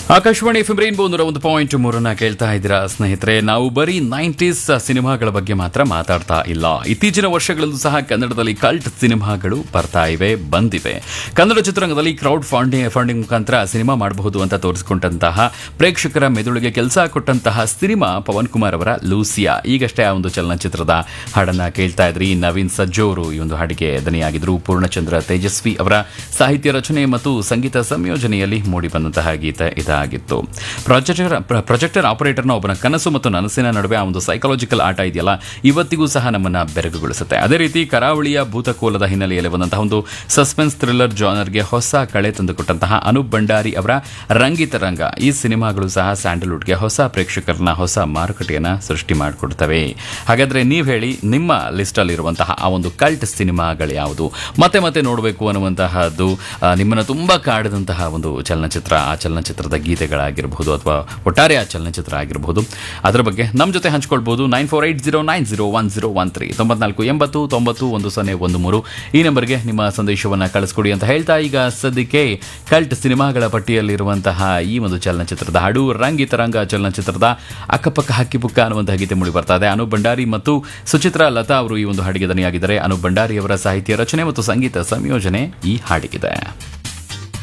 Akashvani F rainbow ನೂರ ಒಂದು point ಮೂರನ್ನ ಕೇಳ್ತಾ ಇದ್ದೀರಾ ಸ್ನೇಹಿತರೆ ನಾವು ಬರೀ ನೈಂಟೀಸ್ ಸಿನಿಮಾಗಳ ಬಗ್ಗೆ ಮಾತ್ರ ಮಾತಾಡ್ತಾ ಇಲ್ಲ ಇತ್ತೀಚಿನ ವರ್ಷಗಳಲ್ಲೂ ಸಹ ಕನ್ನಡದಲ್ಲಿ ಕಲ್ಟ್ ಸಿನಿಮಾಗಳು ಬರ್ತಾ ಇವೆ ಬಂದಿವೆ ಕನ್ನಡ ಚಿತ್ರರಂಗದಲ್ಲಿ ಕ್ರೌಡ್ ಫಂಡಿಂಗ್ ಫಂಡಿಂಗ್ ಮುಖಾಂತರ ಸಿನಿಮಾ ಮಾಡಬಹುದು ಅಂತ ತೋರಿಸಿಕೊಂಡಂತಹ ಪ್ರೇಕ್ಷಕರ ಮೆದುಳಿಗೆ ಕೆಲಸ ಕೊಟ್ಟಂತಹ ಸಿನಿಮಾ ಪವನ್ ಕುಮಾರ್ ಅವರ ಲೂಸಿಯಾ ಈಗಷ್ಟೇ ಆ ಒಂದು ಚಲನಚಿತ್ರದ ಹಾಡನ್ನ ಕೇಳ್ತಾ ಇದ್ರಿ ನವೀನ್ ಸಜ್ಜೋರು ಈ ಒಂದು ಹಾಡಿಗೆ ದನಿಯಾಗಿದ್ರು ಪೂರ್ಣಚಂದ್ರ ತೇಜಸ್ವಿ ಅವರ ಸಾಹಿತ್ಯ ರಚನೆ ಮತ್ತು ಸಂಗೀತ ಸಂಯೋಜನೆಯಲ್ಲಿ ಮೂಡಿಬಂದಂತಹ ಗೀತೆ ಇದಾಗಿತ್ತು ಪ್ರೊಜೆಕ್ಟರ್ ಪ್ರ- ಪ್ರೊಜೆಕ್ಟರ್ ಆಪರೇಟರ್ನ ಒಬ್ಬನ ಕನಸು ಮತ್ತು ನನಸಿನ ನಡುವೆ ಆ ಒಂದು ಸೈಕಾಲಜಿಕಲ್ ಆಟ ಇದೆಯಲ್ಲ ಇವತ್ತಿಗೂ ಸಹ ನಮ್ಮನ್ನ ಬೆರಗುಗೊಳಿಸುತ್ತೆ ಅದೇ ರೀತಿ ಕರಾವಳಿಯ ಭೂತಕೋಲದ ಹಿನ್ನೆಲೆಯಲ್ಲಿ ಬಂದಂತಹ ಒಂದು ಸಸ್ಪೆನ್ಸ್ ಥ್ರಿಲ್ಲರ್ ಜಾನರ್ಗೆ ಹೊಸ ಕಳೆ ತಂದುಕೊಟ್ಟಂತಹ ಅನೂಪ್ ಭಂಡಾರಿ ಅವರ ರಂಗಿತ ರಂಗ ಈ ಸಿನಿಮಾಗಳು ಸಹ ಸ್ಯಾಂಡಲ್ವುಡ್ಗೆ ಹೊಸ ಪ್ರೇಕ್ಷಕರನ್ನ ಹೊಸ ಮಾರುಕಟ್ಟೆಯನ್ನ ಸೃಷ್ಟಿ ಮಾಡಿಕೊಡ್ತವೆ ಹಾಗಾದ್ರೆ ನೀವು ಹೇಳಿ ನಿಮ್ಮ ಲಿಸ್ಟ್ ಅಲ್ಲಿರುವಂತಹ ಆ ಒಂದು ಕಲ್ಟ್ ಸಿನಿಮಾಗಳು ಯಾವುದು ಮತ್ತೆ ಮತ್ತೆ ನೋಡಬೇಕು ಅನ್ನುವಂತಹದ್ದು ಆ, ನಿಮ್ಮನ್ನ ತುಂಬಾ ಕಾಡಿದಂತಹ ಒಂದು ಚಲನಚಿತ್ರ ಆ ಚಲನಚಿತ್ರದ ಗೀತೆಗಳಾಗಿರಬಹುದು ಅಥವಾ ಒಟ್ಟಾರೆ ಆ ಚಲನಚಿತ್ರ ಆಗಿರಬಹುದು ಅದರ ಬಗ್ಗೆ ನಮ್ಮ ಜೊತೆ ಹಂಚ್ಕೊಳ್ಬಹುದು nine four eight zero nine zero one zero one three ತೊಂಬತ್ನಾಲ್ಕು ಎಂಬತ್ತು ತೊಂಬತ್ತು ಒಂದು ಸೊನ್ನೆ ಒಂದು ಮೂರು ಈ ನಂಬರ್ಗೆ ನಿಮ್ಮ ಸಂದೇಶವನ್ನು ಕಳಿಸ್ಕೊಡಿ ಅಂತ ಹೇಳ್ತಾ ಈಗ ಸದ್ಯಕ್ಕೆ ಕಲ್ಟ್ ಸಿನಿಮಾಗಳ ಪಟ್ಟಿಯಲ್ಲಿರುವಂತಹ ಈ ಒಂದು ಚಲನಚಿತ್ರದ ಹಾಡು ರಂಗಿತ ರಂಗ ಚಲನಚಿತ್ರದ ಅಕ್ಕಪಕ್ಕ ಹಕ್ಕಿಪುಕ್ಕ ಅನ್ನುವಂತಹ ಗೀತೆ ಮೂಡಿ ಬರ್ತಾ ಇದೆ ಅನೂಪ್ ಭಂಡಾರಿ ಮತ್ತು ಸುಚಿತ್ರಾ ಲತಾ ಅವರು ಈ ಒಂದು ಹಾಡಿಗೆ ದನಿಯಾಗಿದ್ದಾರೆ ಅನೂಪ್ ಭಂಡಾರಿ ಅವರ ಸಾಹಿತ್ಯ ರಚನೆ ಮತ್ತು ಸಂಗೀತ ಸಂಯೋಜನೆ ಈ ಹಾಡಿಗಿದೆ